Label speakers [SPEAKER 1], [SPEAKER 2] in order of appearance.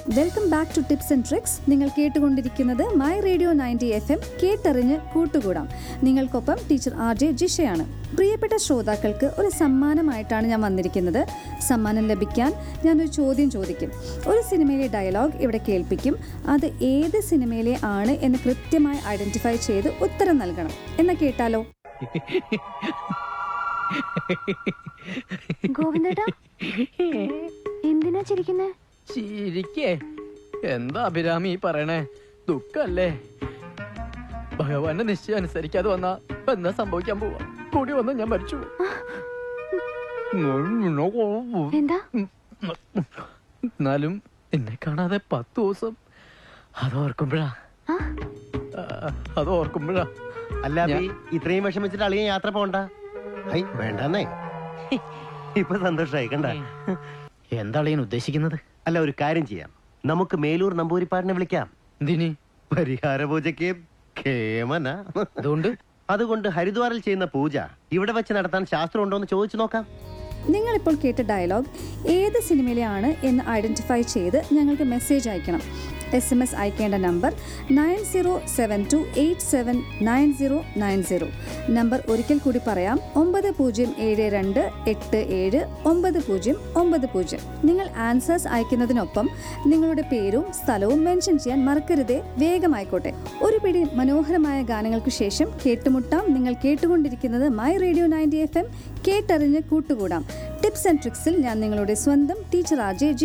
[SPEAKER 1] Welcome back to tips and tricks നിങ്ങൾ കേട്ടുകൊണ്ടിരിക്കുന്നത് my radio ninety F M കേട്ടറിഞ്ഞ് കൂട്ടുകൂടാം നിങ്ങൾക്കൊപ്പം ടീച്ചർ ആർ ജെ ജിഷയാണ് പ്രിയപ്പെട്ട ശ്രോതാക്കൾക്ക് ഒരു സമ്മാനമായിട്ടാണ് ഞാൻ വന്നിരിക്കുന്നത് സമ്മാനം ലഭിക്കാൻ ഞാനൊരു ചോദ്യം ചോദിക്കും ഒരു സിനിമയിലെ ഡയലോഗ് ഇവിടെ കേൾപ്പിക്കും അത് ഏത് സിനിമയിലെ ആണ് എന്ന് കൃത്യമായി ഐഡന്റിഫൈ ചെയ്ത് ഉത്തരം നൽകണം എന്ന് കേട്ടാലോ
[SPEAKER 2] ഗോവിന്ദേട്ടാ എന്തിനാ ചിരിക്കുന്നേ
[SPEAKER 3] ചിരിക്കേ എന്താ അഭിരാമി ഈ പറയണേ ദുഃഖല്ലേ ഭഗവാന്റെ നിശ്ചയം അനുസരിക്കാതെ വന്നാ എന്താ സംഭവിക്കാൻ പോവാ കൂടി വന്ന ഞാൻ മരിച്ചു
[SPEAKER 2] എന്താ
[SPEAKER 3] എന്നാലും എന്നെ കാണാതെ പത്ത് ദിവസം അത് ഓർക്കുമ്പോഴാ
[SPEAKER 2] ആ?
[SPEAKER 3] ആ, അത് ഓർക്കുമ്പോഴാ
[SPEAKER 4] അല്ല അഭി ഇത്രയും വിഷമിച്ചിട്ട് അളിയൻ യാത്ര പോണ്ട ഐ വേണ്ടെന്നേ ഇപ്പൊ സന്തോഷായി കണ്ട
[SPEAKER 3] എന്താണ് ഞാൻ ഉദ്ദേശിക്കുന്നത്
[SPEAKER 4] അല്ല ഒരു കാര്യം ചെയ്യാം നമുക്ക് മേലൂർ നമ്പൂരിപ്പാടിനെ വിളിക്കാം
[SPEAKER 3] എന്തിനി
[SPEAKER 4] പരിഹാര പൂജയ്ക്ക് കേമന
[SPEAKER 3] അതുകൊണ്ട്
[SPEAKER 4] അതുകൊണ്ട് ഹരിദ്വാറിൽ ചെയ്യുന്ന പൂജ ഇവിടെ വെച്ച് നടത്താൻ ശാസ്ത്രം ഉണ്ടോ എന്ന് ചോദിച്ചു നോക്കാം
[SPEAKER 1] നിങ്ങളിപ്പോൾ കേട്ട ഡയലോഗ് ഏത് സിനിമയിലെ ആണ് എന്ന് ഐഡന്റിഫൈ ചെയ്ത് ഞങ്ങൾക്ക് മെസ്സേജ് അയക്കണം എസ് എം എസ് അയക്കേണ്ട number nine zero seven two eight seven nine zero nine zero number ഒരിക്കൽ കൂടി പറയാം ഒമ്പത് പൂജ്യം ഏഴ് രണ്ട് എട്ട് ഏഴ് ഒമ്പത് പൂജ്യം ഒമ്പത് പൂജ്യം നിങ്ങൾ ആൻസേഴ്സ് അയക്കുന്നതിനൊപ്പം നിങ്ങളുടെ പേരും സ്ഥലവും മെൻഷൻ ചെയ്യാൻ മറക്കരുതേ വേഗമായിക്കോട്ടെ ഒരു പിടി മനോഹരമായ ഗാനങ്ങൾക്ക് ശേഷം കേട്ടുമുട്ടാം നിങ്ങൾ കേട്ടുകൊണ്ടിരിക്കുന്നത് my radio ninety F M കേട്ടറിഞ്ഞ് കൂട്ടുകൂടാം ടിപ്സ് ആൻഡ് ട്രിക്സിൽ ഞാൻ നിങ്ങളുടെ സ്വന്തം ടീച്ചർ ആർ ജെ ജി